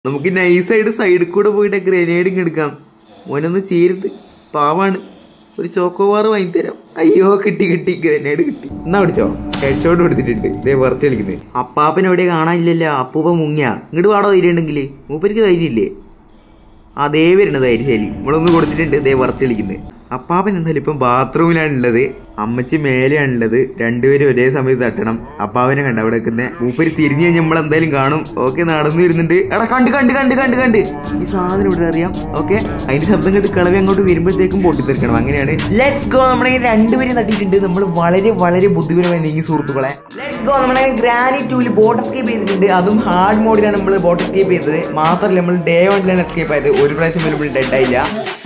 നമുക്ക് നൈസായിട്ട് സൈഡിൽ കൂടെ പോയിട്ട് ഗ്രനേഡിങ് എടുക്കാം മോനൊന്ന് ചേരുത് പാവാണ് ഒരു ചോക്കോവാറ് വാങ്ങിത്തരാം അയ്യോ കിട്ടി കിട്ടി ഗ്രനേഡ് കിട്ടി എന്നാ പിടിച്ചോ ഹെഡ് ഷോട്ട് കൊടുത്തിട്ടുണ്ട് ഇതേ വെറുതെ കളിക്കുന്നത് അപ്പാപ്പൻ എവിടെ കാണാനില്ലല്ലോ അപ്പൂപ്പ മുങ്ങിയ ഇങ്ങോട്ട് പാടോ ധൈര്യം ഉണ്ടെങ്കിൽ മൂപ്പർക്ക് ധൈര്യമില്ലേ അതേ വരുന്ന ധൈര്യശാലി നമ്മളൊന്ന് കൊടുത്തിട്ടുണ്ട് ഇതേ വറുത്ത് കളിക്കുന്നത് അപ്പാപ്പൻ എന്തായാലും ഇപ്പം ബാത്റൂമിലാണ് ഉള്ളത് അമ്മച്ചി മേലെയാണ് ഉള്ളത് രണ്ടുപേരും ഒരേ സമയത്ത് തട്ടണം അപ്പാവനെ കണ്ട അവിടെ നിൽക്കുന്നത് മൂപ്പര് തിരിഞ്ഞു കഴിഞ്ഞാൽ നമ്മൾ എന്തായാലും കാണും ഓക്കെ നടന്നു വരുന്നുണ്ട് എടാ കണ്ട് കണ്ട് കണ്ട് കണ്ട് കണ്ട് ഈ സാധനം ഇവിടെ അറിയാം ഓക്കെ അതിന്റെ ശബ്ദം കേട്ട് കളവി അങ്ങോട്ട് വരുമ്പോഴത്തേക്കും പൊട്ടിത്തെറിക്കണം അങ്ങനെയാണ് ലെറ്റ്സ് ഗോ നമ്മളെ രണ്ടുപേരും തട്ടിയിട്ടുണ്ട് നമ്മൾ വളരെ വളരെ ബുദ്ധിപരമായി നീങ്ങി സുഹൃത്തുക്കളെ ലെറ്റ്സ് ഗോ നമ്മളെ ഗ്രാനി ടൂല് ബോട്ട് എസ്കേപ്പ് ചെയ്തിട്ടുണ്ട് അതും ഹാർഡ് മോഡിലാണ് നമ്മൾ ബോട്ട് എസ്കേപ്പ് ചെയ്തത് മാത്രമല്ല നമ്മൾ ഡേ വണ്ണിലാണ് എസ്കേപ്പ് ആയത് ഒരു പ്രാവശ്യം പോലും നമ്മൾ ഡെഡ് ആയില്ല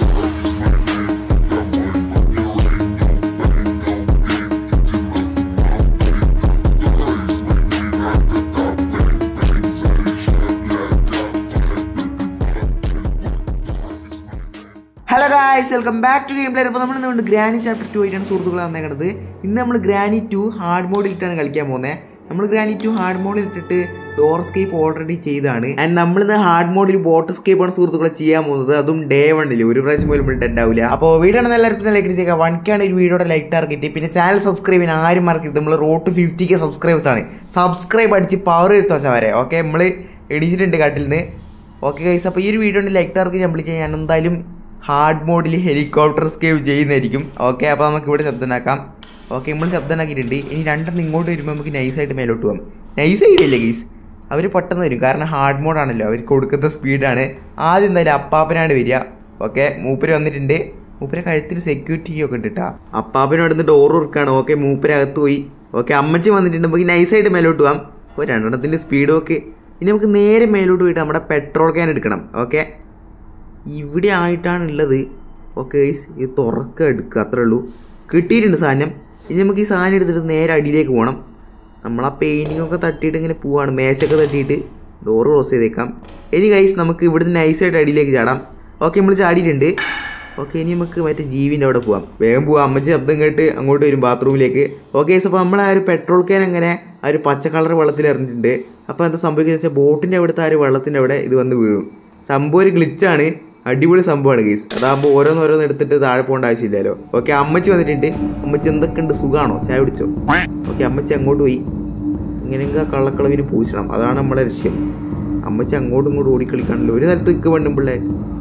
hello guys welcome back to game player അപ്പോൾ നമ്മൾ ഇന്നുകൊണ്ട് ഗ്രാനി ചാപ്റ്റർ ടു ആയിട്ടാണ് സുഹൃത്തുക്കളെ വന്നേക്കുന്നത് ഇന്ന് നമ്മൾ ഗ്രാനി ടു ഹാർഡ് മോഡിൽ ഇട്ടാണ് കളിക്കാൻ പോകുന്നത് നമ്മൾ ഗ്രാനി ടു ഹാർഡ് മോഡിൽ ഇട്ടിട്ട് ഡോർ സ്കേപ്പ് ഓൾറെഡി ചെയ്താണ് ആൻഡ് നമ്മൾ ഇന്ന് ഹാർഡ് മോഡിൽ ബോട്ട് സ്കേപ്പ് ആണ് സുഹൃത്തുക്കളെ ചെയ്യാൻ പോകുന്നത് അതും ഡേ വണ്ണിൽ ഒരു പ്രാവശ്യം പോലും നമ്മൾ ഡെഡ് ആവില്ല അപ്പോൾ വീഡിയോ ആണ് എല്ലാവർക്കും ലൈക്ക് ചെയ്തേക്കാം വൺക്കാണ് ഒരു വീഡിയോയുടെ ലൈക്ക് ടാർഗറ്റ് പിന്നെ ചാനൽ സബ്സ്ക്രൈബ് ചെയ്യാൻ ആരും മറക്കരുത് നമ്മൾ road to fifty K subscribers ആണ് സബ്സ്ക്രൈബ് അടിച്ച് പവർ എടുത്തു വെച്ചാൽ വരെ ഓക്കെ നമ്മൾ എണീച്ചിട്ടുണ്ട് കാട്ടിൽ നിന്ന് ഓക്കെ ഗൈസ് അപ്പോൾ ഈ ഒരു വീഡിയോയുടെ ലൈക്ക് ടാർഗറ്റ് കംപ്ലീറ്റ് ചെയ്യാൻ ഞാൻ എന്തായാലും ഹാർഡ് മോഡിൽ ഹെലികോപ്റ്റർ സ്കേവ് ചെയ്യുന്നതായിരിക്കും ഓക്കെ അപ്പോൾ നമുക്ക് ഇവിടെ ശബ്ദനാക്കാം ഓക്കെ നമ്മൾ ശബ്ദനാക്കിയിട്ടുണ്ട് ഇനി രണ്ടെണ്ണം ഇങ്ങോട്ട് വരുമ്പോൾ നമുക്ക് നൈസായിട്ട് മേലോട്ട് പോകാം നൈസ് ഐഡിയല്ലേ ഗീസ് അവർ പെട്ടെന്ന് വരും കാരണം ഹാർഡ് മോഡാണല്ലോ അവർ കൊടുക്കുന്ന സ്പീഡാണ് ആദ്യം എന്തായാലും അപ്പാപ്പനാണ് വരിക ഓക്കെ മൂപ്പര് വന്നിട്ടുണ്ട് മൂപ്പരെ കഴുത്തിൽ സെക്യൂരിറ്റി ഒക്കെ ഉണ്ട് കേട്ടോ അപ്പാപ്പനോട് നിന്ന് ഡോർ ഉറക്കാണ് ഓക്കെ മൂപ്പരകത്ത് പോയി ഓക്കെ അമ്മച്ചി വന്നിട്ടുണ്ട് നമുക്ക് നൈസായിട്ട് മേലോട്ട് പോകാം ഓ രണ്ടെണ്ണത്തിൻ്റെ സ്പീഡും ഒക്കെ ഇനി നമുക്ക് നേരെ മേലോട്ട് പോയിട്ട് നമ്മുടെ പെട്രോൾ ക്യാൻ എടുക്കണം ഓക്കെ ഇവിടെ ആയിട്ടാണ് ഉള്ളത് ഓക്കെ ഇത് തുറക്ക എടുക്കുക അത്രേ ഉള്ളൂ കിട്ടിയിട്ടുണ്ട് സാധനം ഇനി നമുക്ക് ഈ സാധനം എടുത്തിട്ട് നേരെ അടിയിലേക്ക് പോകണം നമ്മൾ ആ പെയിൻറ്റിംഗ് ഒക്കെ തട്ടിയിട്ട് ഇങ്ങനെ പോവാണ് മേശൊക്കെ തട്ടിയിട്ട് ഡോറ് ക്ലോസ് ചെയ്തേക്കാം ഇനി കൈസ് നമുക്ക് ഇവിടുന്ന് നൈസായിട്ട് അടിയിലേക്ക് ചാടാം ഓക്കെ നമ്മൾ ചാടിയിട്ടുണ്ട് ഓക്കെ ഇനി നമുക്ക് മറ്റേ ജീവിൻ്റെ അവിടെ പോവാം വേഗം പോവാം അമ്മച്ചി ശബ്ദം കേട്ട് അങ്ങോട്ട് വരും ബാത്റൂമിലേക്ക് ഓക്കെ അപ്പോൾ നമ്മൾ ആ ഒരു പെട്രോൾ ക്യാൻ അങ്ങനെ ആ ഒരു പച്ച കളർ വെള്ളത്തിൽ എറിഞ്ഞിട്ടുണ്ട് അപ്പോൾ എന്താ സംഭവിക്കുന്നത് വെച്ചാൽ ബോട്ടിൻ്റെ അവിടുത്തെ ആ ഒരു വെള്ളത്തിൻ്റെ അവിടെ ഇത് വന്ന് വീഴും സംഭവം ഒരു ഗ്ലിച്ചാണ് അടിപൊളി സംഭവമാണ് ഗീസ് അതാകുമ്പോൾ ഓരോന്നോരോന്ന് എടുത്തിട്ട് താഴെ പോകേണ്ട ആവശ്യമില്ലല്ലോ ഓക്കെ അമ്മച്ചി വന്നിട്ടുണ്ട് അമ്മച്ചി എന്തൊക്കെയുണ്ട് സുഖമാണോ ചായ പിടിച്ചോ ഓക്കെ അമ്മച്ചി അങ്ങോട്ട് പോയി ഇങ്ങനെയൊക്കെ കള്ളക്കളവിന് പൂശണം അതാണ് നമ്മളെ ലക്ഷ്യം അമ്മച്ചി അങ്ങോട്ടും ഇങ്ങോട്ടും ഓടിക്കളിക്കാണല്ലോ ഒരു സ്ഥലത്ത് നിൽക്ക് പെണ്ണുമ്പിള്ളേ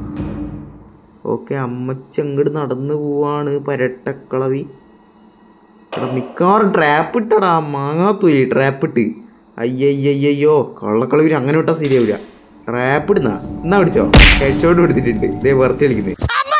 ഓക്കെ അമ്മച്ചി അങ്ങോട്ട് നടന്നു പോവാണ് പരട്ടക്കളവി എടാ മിക്കവാറും ട്രാപ്പ് ഇട്ടടാ മാങ്ങാത്തൂരി ട്രാപ്പ് ഇട്ട് അയ്യയ്യയ്യോ കള്ളക്കളവിന് അങ്ങനെ വിട്ടാൽ ശരിയാവില്ല ട്രാപ്പ് ഇടുന്ന എന്നാ പിടിച്ചോ ഹെഡ് ഷോട്ട് കൊടുത്തിട്ടുണ്ട് ഇതേ വെറുതെ കളിക്കുന്നത്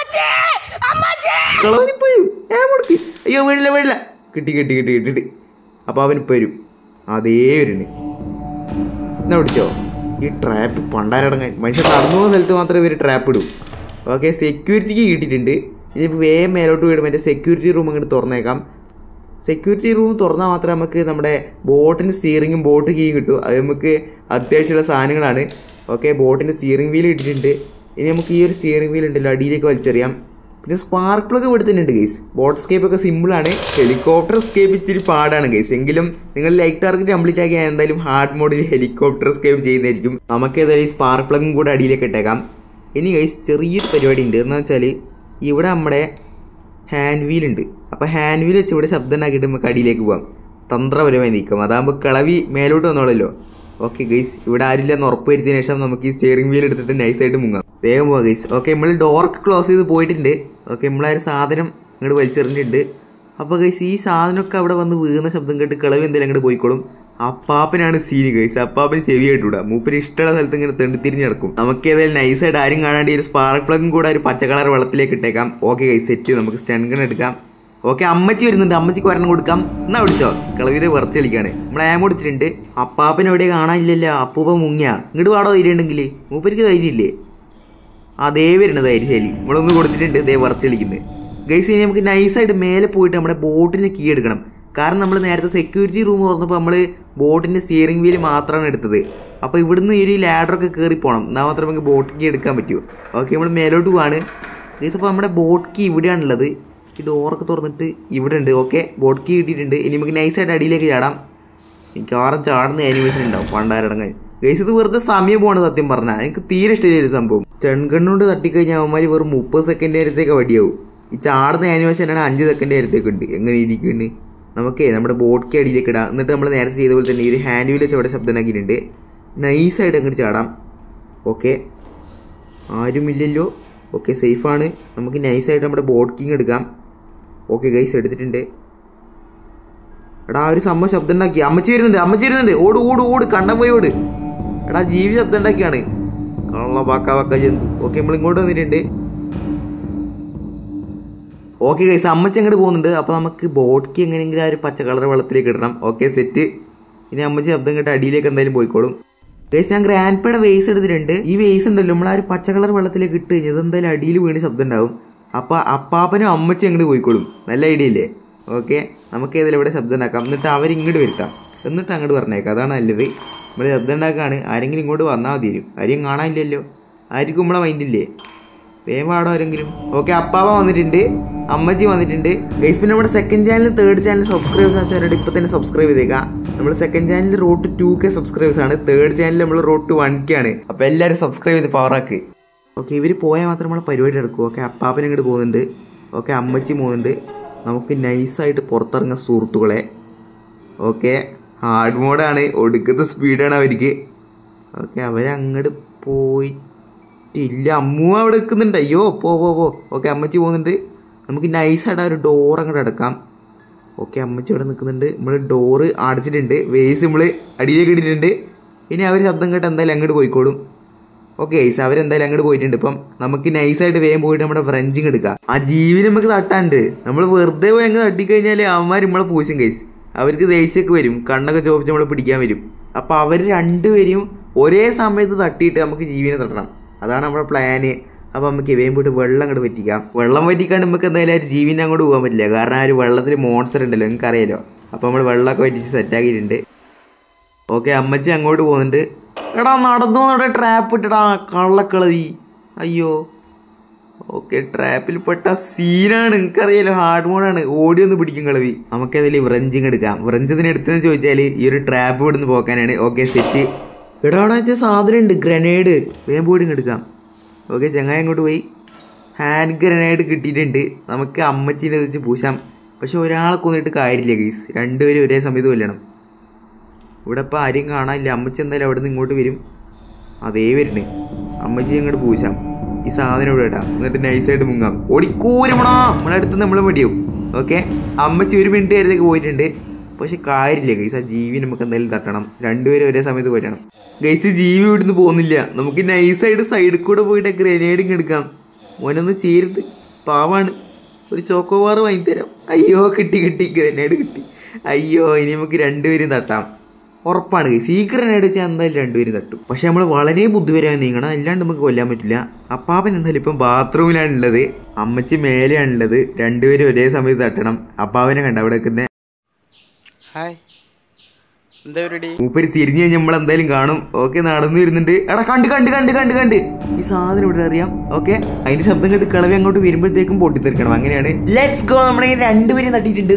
കളവന് പോയി ഏ മുടക്കി അയ്യോ വീടില്ല വീടില്ല കിട്ടി കിട്ടി കിട്ടി കിട്ടിട്ട് അപ്പോൾ അവനിപ്പോൾ വരും അതേ വരുന്നു എന്നാ പിടിച്ചോ ഈ ട്രാപ്പ് പണ്ടാരടങ്ങാൻ മനുഷ്യൻ നടന്നു പോകുന്ന സ്ഥലത്ത് മാത്രമേ ഇവർ ട്രാപ്പ് ഇടൂ ഓക്കെ സെക്യൂരിറ്റിക്ക് കിട്ടിയിട്ടുണ്ട് ഇനിയിപ്പോൾ വേഗം മേലോട്ട് വീടും മറ്റേ സെക്യൂരിറ്റി റൂം അങ്ങോട്ട് തുറന്നേക്കാം സെക്യൂരിറ്റി റൂം തുറന്നാൽ മാത്രമേ നമുക്ക് നമ്മുടെ ബോട്ടിൻ്റെ സ്റ്റിയറിങ്ങും ബോട്ട് കീയും കിട്ടൂ അത് നമുക്ക് അത്യാവശ്യമുള്ള സാധനങ്ങളാണ് ഓക്കെ ബോട്ടിൻ്റെ സ്റ്റിയറിംഗ് വീൽ ഇട്ടിട്ടുണ്ട് ഇനി നമുക്ക് ഈ ഒരു സ്റ്റിയറിംഗ് വീൽ ഉണ്ടല്ലോ അടിയിലേക്ക് വലിച്ചെറിയാം പിന്നെ സ്പാർക്ക് പ്ലഗ് കൊടുത്തിട്ടുണ്ട് ഗൈസ് ബോട്ട് സ്കേപ്പ് ഒക്കെ സിമ്പിളാണ് ഹെലികോപ്റ്റർ സ്കേപ്പ് ഇച്ചിരി പാടാണ് ഗൈസ് എങ്കിലും നിങ്ങൾ ലൈക്ക് ടാർഗറ്റ് കംപ്ലീറ്റ് ആക്കിയാൽ എന്തായാലും ഹാർഡ് മോഡിൽ ഹെലികോപ്റ്റർ സ്കേപ്പ് ചെയ്യുന്നതായിരിക്കും നമുക്ക് ഏതായാലും ഈ സ്പാർക്ക് പ്ലഗും കൂടെ അടിയിലേക്ക് ഇട്ടേക്കാം ഇനി ഗൈസ് ചെറിയൊരു പരിപാടി ഉണ്ട് എന്ന് വെച്ചാൽ ഇവിടെ നമ്മുടെ ഹാൻഡ് വീൽ ഉണ്ട് അപ്പോൾ ഹാൻഡ് വീൽ വെച്ച് ഇവിടെ ശബ്ദം ഉണ്ടാക്കിയിട്ട് നമുക്ക് അടിയിലേക്ക് പോകാം തന്ത്രപരമായി നീക്കാം അതാകുമ്പോൾ കിളവി മേലോട്ട് വന്നോളല്ലോ ഓക്കെ ഗൈസ് ഇവിടെ ആരില്ലെന്ന് ഉറപ്പ് വരുത്തിയതിനു ശേഷം നമുക്ക് ഈ സ്റ്റിയറിംഗ് വീൽ എടുത്തിട്ട് നൈസായിട്ട് മുങ്ങാം വേഗം പോവാം ഗൈസ് ഓക്കെ നമ്മൾ ഡോർക്ക് ക്ലോസ് ചെയ്ത് പോയിട്ടുണ്ട് ഓക്കെ നമ്മളാ ഒരു സാധനം ഇങ്ങോട്ട് വലിച്ചെറിഞ്ഞിട്ടുണ്ട് അപ്പോൾ ഗൈസ് ഈ സാധനമൊക്കെ അവിടെ വന്ന് വീഴുന്ന ശബ്ദം കേട്ട് കിളവി എന്തെങ്കിലും അങ്ങോട്ട് പോയിക്കോളും അപ്പാപ്പനാണ് സീന് ഗൈസ് അപ്പാപ്പന് ചെവി കേട്ടൂടാ മൂപ്പര് ഇഷ്ടമുള്ള സ്ഥലത്ത് ഇങ്ങനെ തെണ്ടി തിരിഞ്ഞ് നടക്കും നമുക്ക് ഏതായാലും നൈസായിട്ട് ആരും കാണാണ്ട് ഈ ഒരു സ്പാർക്ക് പ്ലഗും കൂടെ ഒരു പച്ച കളർ വെള്ളത്തിലേക്ക് ഇട്ടേക്കാം ഓക്കെ ഗൈസ് സെറ്റ് നമുക്ക് സ്റ്റൺ ഗൺ എടുക്കാം ഓക്കെ അമ്മച്ചി വരുന്നുണ്ട് അമ്മച്ചിക്ക് ഒരെണ്ണം കൊടുക്കാം എന്നാ പിടിച്ചോ കളവിതെ വെറുതെ കളിക്കാണ് നമ്മൾ ആമ കൊടുത്തിട്ടുണ്ട് അപ്പാപ്പൻ എവിടെ കാണാനില്ലല്ലോ അപ്പൂപ്പ മുങ്ങിയ ഇങ്ങോട്ട് പാടോ ധൈര്യം ഉണ്ടെങ്കിൽ മൂപ്പർക്ക് ധൈര്യമില്ലേ അതേ വരുന്ന ധൈര്യശാലി നമ്മളൊന്ന് കൊടുത്തിട്ടുണ്ട് ഇതേ വെറുതെ കളിക്കുന്നത് ഗൈസ് ഇനി നമുക്ക് നൈസായിട്ട് മേലെ പോയിട്ട് നമ്മുടെ ബോട്ടിന് കീ എടുക്കണം കാരണം നമ്മൾ നേരത്തെ സെക്യൂരിറ്റി റൂം തുറന്നപ്പോൾ നമ്മൾ ബോട്ടിൻ്റെ സ്റ്റിയറിംഗ് വീല് മാത്രമാണ് എടുത്തത് അപ്പോൾ ഇവിടുന്ന് ഈ ഒരു ലാഡറൊക്കെ കയറി പോകണം എന്നാൽ മാത്രമേ നമുക്ക് ബോട്ട് കീ എടുക്കാൻ പറ്റൂ ഓക്കെ നമ്മൾ മേലോട്ട് പോവാണ് ഗൈസ് അപ്പോൾ നമ്മുടെ ബോട്ട് കീ ഇവിടെയാണുള്ളത് ഈ ഡോറൊക്കെ തുറന്നിട്ട് ഇവിടെ ഉണ്ട് ഓക്കെ ബോട്ട് കീ കിട്ടിയിട്ടുണ്ട് ഇനി നമുക്ക് നൈസായിട്ട് അടിയിലേക്ക് ചാടാം മിക്കവാറും ചാടുന്ന ആനിമേഷൻ ഉണ്ടാവും പണ്ടാരടങ്ങാൻ ഗൈസ് ഇത് വെറുതെ സമയം പോണ സത്യം പറഞ്ഞാൽ എനിക്ക് തീരെ ഇഷ്ടമില്ല ഒരു സംഭവം സ്റ്റൺ ഗണ്ണുകൊണ്ട് തട്ടിക്കഴിഞ്ഞാൽ അവന്മാര് വെറും മുപ്പത് സെക്കൻഡ് നേരത്തേക്ക് വടിയാവും ഈ ചാടുന്ന ആനിമേഷൻ ആണ് അഞ്ച് സെക്കൻഡ് നേരത്തേക്ക് ഉണ്ട് എങ്ങനെ ഇരിക്കുന്നുണ്ട് നമുക്കേ നമ്മുടെ ബോട്ട്ക്ക് അടിയിലേക്ക് ഇടാം എന്നിട്ട് നമ്മൾ നേരത്തെ ചെയ്ത പോലെ തന്നെ ഈ ഒരു ഹാൻഡ് വീൽ വെച്ച് അവിടെ ശബ്ദം ഉണ്ടാക്കിയിട്ടുണ്ട് നൈസായിട്ട് അങ്ങോട്ട് ചാടാം ഓക്കെ ആരുമില്ലല്ലോ ഓക്കെ സേഫാണ് നമുക്ക് നൈസായിട്ട് നമ്മുടെ ബോട്ട് കിങ് എടുക്കാം ഓക്കെ ഗൈസ് എടുത്തിട്ടുണ്ട് എടാ ആ ഒരു സംഭവം ശബ്ദം ഉണ്ടാക്കി അമ്മച്ചി വരുന്നുണ്ട് അമ്മച്ചി വരുന്നുണ്ട് ഓട് ഓട് ഓട് കണ്ടം പോയി ഓട് എടാ ജീവി ശബ്ദം ഉണ്ടാക്കിയാണ് കള്ള വാക്ക വാക്ക ജന്തു ഓക്കെ നമ്മൾ ഇങ്ങോട്ട് വന്നിട്ടുണ്ട് ഓക്കെ ഗൈസ് അമ്മച്ചി അങ്ങോട്ട് പോകുന്നുണ്ട് അപ്പോൾ നമുക്ക് ബോട്ട്ക്ക് എങ്ങനെയെങ്കിലും ആ ഒരു പച്ച കളർ വെള്ളത്തിലേക്ക് ഇടണം ഓക്കെ സെറ്റ് ഇനി അമ്മച്ചി ശബ്ദം കേട്ട് അടിയിലേക്ക് എന്തായാലും പോയിക്കോളും ഗൈസ് ഞാൻ ഗ്രാൻഡ് പേയുടെ വേസ് എടുത്തിട്ടുണ്ട് ഈ വേസ് ഉണ്ടല്ലോ നമ്മൾ ആ ഒരു പച്ച കളർ വെള്ളത്തിലേക്ക് ഇട്ട് കഴിഞ്ഞാൽ എന്തായാലും അടിയിൽ വീണ് ശബ്ദം ഉണ്ടാവും അപ്പോൾ അപ്പാപ്പനും അമ്മച്ചി അങ്ങോട്ട് പോയിക്കോളും നല്ല ഐഡിയ ഇല്ലേ ഓക്കെ നമുക്ക് ഏതെങ്കിലും ഇവിടെ ശബ്ദം ഉണ്ടാക്കാം എന്നിട്ട് അവരിങ്ങോട്ട് വരുത്താം എന്നിട്ട് അങ്ങോട്ട് പറഞ്ഞേക്കാം അതാണ് നല്ലത് നമ്മൾ ശബ്ദം ഉണ്ടാക്കുകയാണ് ആരെങ്കിലും ഇങ്ങോട്ട് വന്നാൽ മതി വരും ആരെയും കാണാനില്ലല്ലോ ആർക്കും നമ്മളെ മൈൻഡില്ലേ വേഗം പാടോ ആരെങ്കിലും ഓക്കെ അപ്പാവ വന്നിട്ടുണ്ട് അമ്മച്ചി വന്നിട്ടുണ്ട് ഗൈസ് പിന്നെ നമ്മുടെ second channel third channel subscribers ആച്ചാരോട് ഇപ്പൊ തന്നെ സബ്സ്ക്രൈബ് ചെയ്തേക്കാം നമ്മൾ second channel road to K subscribers ആണ് തേർഡ് ചാനൽ നമ്മൾ റോട്ട് ടു വൺ കെ ആണ് അപ്പൊ എല്ലാവരും സബ്സ്ക്രൈബ് ചെയ്ത് പവറാക്ക് ഓക്കെ ഇവർ പോയാൽ മാത്രം നമ്മളെ പരിപാടി നടക്കും ഓക്കെ അപ്പാപ്പൻ ഇങ്ങോട്ട് പോകുന്നുണ്ട് ഓക്കെ അമ്മച്ചി പോകുന്നുണ്ട് നമുക്ക് നൈസായിട്ട് പുറത്തിറങ്ങുന്ന സുഹൃത്തുക്കളെ ഓക്കെ ഹാർഡ് മോഡാണ് ഒടുക്കത്തെ സ്പീഡാണ് അവർക്ക് ഓക്കെ അവരങ്ങോട്ട് പോയിട്ടില്ല അമ്മു അവിടെ നിൽക്കുന്നുണ്ട് അയ്യോ പോ പോ പോ ഓക്കെ അമ്മച്ചി പോകുന്നുണ്ട് നമുക്ക് നൈസായിട്ട് ആ ഒരു ഡോർ അങ്ങോട്ട് അടക്കാം ഓക്കെ അമ്മച്ചി ഇവിടെ നിൽക്കുന്നുണ്ട് നമ്മൾ ഡോറ് അടച്ചിട്ടുണ്ട് വേസ് നമ്മൾ അടിയിലേക്ക് ഇട്ടിട്ടുണ്ട് ഇനി അവർ ശബ്ദം കേട്ട് എന്തായാലും അങ്ങോട്ട് പോയിക്കോളും ഓക്കെ ഗൈസ് അവരെന്തായാലും അങ്ങോട്ട് പോയിട്ടുണ്ട് ഇപ്പം നമുക്ക് നൈസായിട്ട് വേഗം പോയിട്ട് നമ്മുടെ ഫ്രഞ്ചിങ് എടുക്കാം ആ ജീവി നമുക്ക് തട്ടാണ്ട് നമ്മൾ വെറുതെ പോയി അങ്ങ് തട്ടിക്കഴിഞ്ഞാൽ അവന്മാർ നമ്മളെ പൂശും ഗൈസ് അവർക്ക് ദേഷ്യമൊക്കെ വരും കണ്ണൊക്കെ ചോദിച്ച് നമ്മളെ പിടിക്കാൻ വരും അപ്പോൾ അവർ രണ്ടുപേരും ഒരേ സമയത്ത് തട്ടിയിട്ട് നമുക്ക് ജീവിനെ തട്ടണം അതാണ് നമ്മുടെ പ്ലാന് അപ്പോൾ നമുക്ക് വേഗം പോയിട്ട് വെള്ളം അങ്ങോട്ട് പറ്റിക്കാം വെള്ളം പറ്റിക്കാണ്ട് നമുക്ക് എന്തായാലും ആ ഒരു ജീവിനെ അങ്ങോട്ട് പോകാൻ പറ്റില്ല കാരണം ആ ഒരു വെള്ളത്തിൽ മോൺസ്റ്റർ ഉണ്ടല്ലോ നിങ്ങൾക്ക് അറിയാലോ അപ്പോൾ നമ്മൾ വെള്ളമൊക്കെ പറ്റിച്ച് സെറ്റാക്കിയിട്ടുണ്ട് ഓക്കെ അമ്മച്ചി അങ്ങോട്ട് പോകുന്നുണ്ട് എടാ നടന്നു അവിടെ ട്രാപ്പ് ഇട്ടടാ കള്ളക്കളവി അയ്യോ ഓക്കെ ട്രാപ്പിൽ പെട്ട സീനാണ് നിങ്ങൾക്കറിയാലോ ഹാർഡ് മോഡാണ് ഓടി ഒന്ന് പിടിക്കും കളവി നമുക്കതിൽ വ്രഞ്ചിങ് എടുക്കാം വ്രഞ്ചതിന് എടുത്തെന്ന് ചോദിച്ചാൽ ഈ ഒരു ട്രാപ്പ് ഇവിടുന്ന് പോക്കാനാണ് ഓക്കെ സെറ്റ് എടാ അവിടെ വെച്ച സാധനം ഉണ്ട് ഗ്രനേഡ് വേഗം പോയി എടുക്കാം ഓക്കെ ചങ്ങായി അങ്ങോട്ട് പോയി ഹാൻഡ് ഗ്രനേഡ് കിട്ടിയിട്ടുണ്ട് നമുക്ക് അമ്മച്ചീനെ വെച്ച് പൂശാം പക്ഷെ ഒരാളെ കൊന്നിട്ട് കാര്യമില്ല ഗീസ് രണ്ടുപേരും ഒരേ സമയത്ത് കൊല്ലണം ഇവിടെ ഇപ്പം ആരെയും കാണാനില്ല അമ്മച്ചി എന്തായാലും അവിടെ നിന്ന് ഇങ്ങോട്ട് വരും അതേ വരുന്നേ അമ്മച്ചി അങ്ങോട്ട് പൂശാം ഈ സാധനം ഇവിടെ ഇടാം എന്നിട്ട് നൈസായിട്ട് മുങ്ങാം ഓടിക്കൂരമണോ നമ്മളെ അടുത്ത് നമ്മൾ മടിയാവും ഓക്കെ അമ്മച്ചി ഒരു മിനിറ്റ് നേരത്തേക്ക് പോയിട്ടുണ്ട് പക്ഷെ കാര്യമില്ല ഗൈസ് ആ ജീവി നമുക്ക് എന്തായാലും തട്ടണം രണ്ടുപേരും ഒരേ സമയത്ത് പോരണം ഗൈസ് ജീവി ഇവിടുന്ന് പോകുന്നില്ല നമുക്ക് നൈസായിട്ട് സൈഡിൽ കൂടെ പോയിട്ട് ഗ്രനേഡിങ് എടുക്കാം മോനൊന്ന് ചേരുത് പാവാണ് ഒരു ചോക്കോബാർ വാങ്ങിത്തരാം അയ്യോ കിട്ടി കിട്ടി ഗ്രനേഡ് കിട്ടി അയ്യോ ഇനി നമുക്ക് രണ്ടുപേരും തട്ടാം ഉറപ്പാണ് ഗൈസ് ഈ ഗ്രനേഡ് വെച്ചാൽ എന്തായാലും രണ്ടുപേരും തട്ടും പക്ഷെ നമ്മൾ വളരെ ബുദ്ധിപരമായി നീങ്ങണം അല്ലാണ്ട് നമുക്ക് കൊല്ലാൻ പറ്റില്ല അപ്പാപ്പൻ എന്തായാലും ഇപ്പം ബാത്റൂമിലാണ് ഉള്ളത് അമ്മച്ചി മേലെയാണ് ഉള്ളത് രണ്ടുപേരും ഒരേ സമയത്ത് തട്ടണം അപ്പാവനെ കണ്ട അവിടെ നിൽക്കുന്നത് ഹായ് എന്താ പരിപാടി മൂപ്പര് തിരിഞ്ഞു കഴിഞ്ഞാൽ നമ്മൾ എന്തായാലും കാണും ഓക്കെ നടന്നു വരുന്നുണ്ട് എടാ കണ്ട് കണ്ട് കണ്ട് കണ്ട് കണ്ട് ഈ സാധനം ഇവിടെ അറിയാം ഓക്കെ അതിന്റെ ശബ്ദം കേട്ട് കിളവി അങ്ങോട്ട് വരുമ്പോഴത്തേക്കും പൊട്ടിത്തെറിക്കണം അങ്ങനെയാണ് ലെറ്റ്സ് ഗോ നമ്മളെ രണ്ടുപേരും തട്ടിയിട്ടുണ്ട്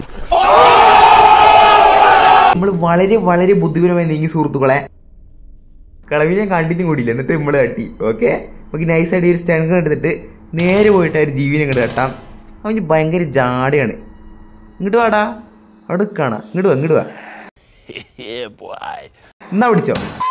നമ്മൾ വളരെ വളരെ ബുദ്ധിപരമായി നീങ്ങി സുഹൃത്തുക്കളെ കളവിനെ കണ്ടിട്ടും കൂടിയില്ല എന്നിട്ട് നമ്മൾ തട്ടി ഓക്കെ നമുക്ക് നൈസായിട്ട് ഒരു സ്റ്റൺ എടുത്തിട്ട് നേരെ പോയിട്ട് ആ ഒരു ജീവിനെ ഇങ്ങോട്ട് തട്ടാം അവന് ഭയങ്കര ജാടയാണ് ഇങ്ങോട്ട് വാടാ അവിടെ കാണാം ഇങ്ങോട്ട് വാ ഇങ്ങോട്ട് വാ എന്നാ പിടിച്ചോ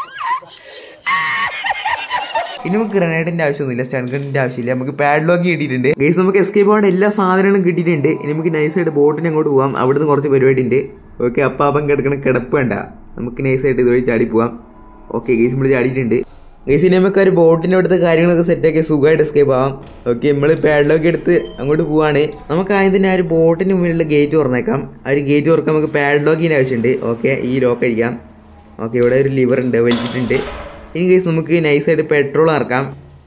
ഇനി നമുക്ക് ഗ്രനേഡിന്റെ ആവശ്യമൊന്നുമില്ല സ്റ്റൺ ഗണ്ണിന്റെ ആവശ്യമില്ല നമുക്ക് പാഡ്ലോക്ക് കിട്ടിയിട്ടുണ്ട് ഗൈസ് നമുക്ക് എസ്കേപ്പ് ആവേണ്ട എല്ലാ സാധനങ്ങളും കിട്ടിയിട്ടുണ്ട് ഇനി നമുക്ക് നൈസായിട്ട് ബോട്ടിന് അങ്ങോട്ട് പോവാം അവിടുന്ന് കുറച്ച് പരിപാടി ഉണ്ട് ഓക്കെ അപ്പം കിടക്കണ കിടപ്പ് വേണ്ട നമുക്ക് നൈസായിട്ട് ഇതുവഴി ചാടി പോവാം ഓക്കെ ഗൈസ് നമ്മൾ ചാടിയിട്ടുണ്ട് ഗൈസ് ഇനി നമുക്ക് ഒരു ബോട്ടിൻ്റെ അടുത്ത കാര്യങ്ങളൊക്കെ സെറ്റാക്കി സുഖമായിട്ട് എസ്കേപ്പ് ആവാം ഓക്കെ നമ്മൾ പാഡ്ലോക്ക് എടുത്ത് അങ്ങോട്ട് പോവാണ് നമുക്ക് ആദ്യം തന്നെ ആ ഒരു ബോട്ടിന് മുന്നിലുള്ള ഗേറ്റ് തുറന്നേക്കാം ആ ഒരു ഗേറ്റ് തുറക്കാൻ നമുക്ക് പാഡ്ലോക്കിൻ്റെ ആവശ്യമുണ്ട് ഓക്കെ ഈ ലോക്ക് അടിക്കാം ഓക്കെ ഇവിടെ ഒരു ലിവർ ഉണ്ട് വലിച്ചിട്ടുണ്ട് ഇനി കേസ് നമുക്ക് നൈസായിട്ട് പെട്രോൾ ഇറക്കാം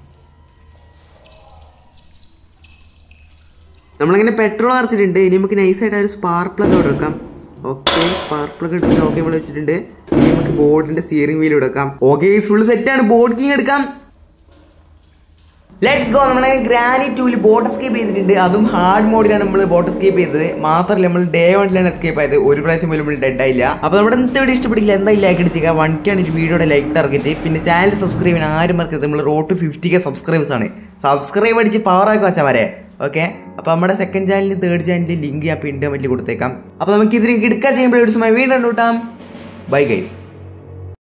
നമ്മളിങ്ങനെ പെട്രോൾ നിറച്ചിട്ടുണ്ട് ഇനി നമുക്ക് നൈസായിട്ട് ആ ഒരു സ്പാർക്ക് പ്ലഗ് അവിടെ വെക്കാം ഓക്കെ സ്പാർക്ക് പ്ലഗ് എടുത്ത് ഓക്കെ നമ്മൾ വെച്ചിട്ടുണ്ട് ഇനി നമുക്ക് ബോർഡിന്റെ സ്റ്റിയറിംഗ് വീൽ എടുക്കാം ഓക്കെ ഫുൾ സെറ്റാണ് ബോർഡ് കിങ് എടുക്കാം ലെറ്റ്സ് ഗോ നമ്മളെ ഗ്രാനി ടൂവിൽ ബോട്ട് എസ്കേപ്പ് ചെയ്തിട്ടുണ്ട് അതും ഹാർഡ് മോഡിലാണ് നമ്മൾ ബോട്ട് എസ്കേപ്പ് ചെയ്തത് മാത്രമല്ല നമ്മൾ ഡേ വണ്ണിലാണ് എസ്കേപ്പ് ആയത് ഒരു പ്രാവശ്യം പോലും നമ്മൾ ഡെഡ് ആയില്ല അപ്പോൾ നമ്മുടെ ഇന്നത്തെ വീഡിയോ ഇഷ്ടപ്പെട്ടില്ല എന്തായാലും ലൈക്ക് അടിച്ചേക്കുക വൺക്കാണ് ഈ വീഡിയോയുടെ ലൈക്ക് ടാർഗറ്റ് പിന്നെ ചാനൽ സബ്സ്ക്രൈബ് ചെയ്യാൻ ആരും മറക്കരുത് നമ്മൾ road to fifty K subscribers ആണ് സബ്സ്ക്രൈബ് അടിച്ച് പവർ ആക്കി വെച്ചാൽ വരെ ഓക്കെ അപ്പോൾ നമ്മുടെ സെക്കൻഡ് ചാനലിൽ തേർഡ് ചാനലിൽ ലിങ്ക് ഞാൻ പിൻ കമന്റിൽ കൊടുത്തേക്കാം അപ്പോൾ നമുക്ക് ഇതിന് കിടക്കാൻ ചെയ്യുമ്പോൾ ഒരു സമയം വീണ്ടും കൂട്ടാം ബൈ ഗൈസ്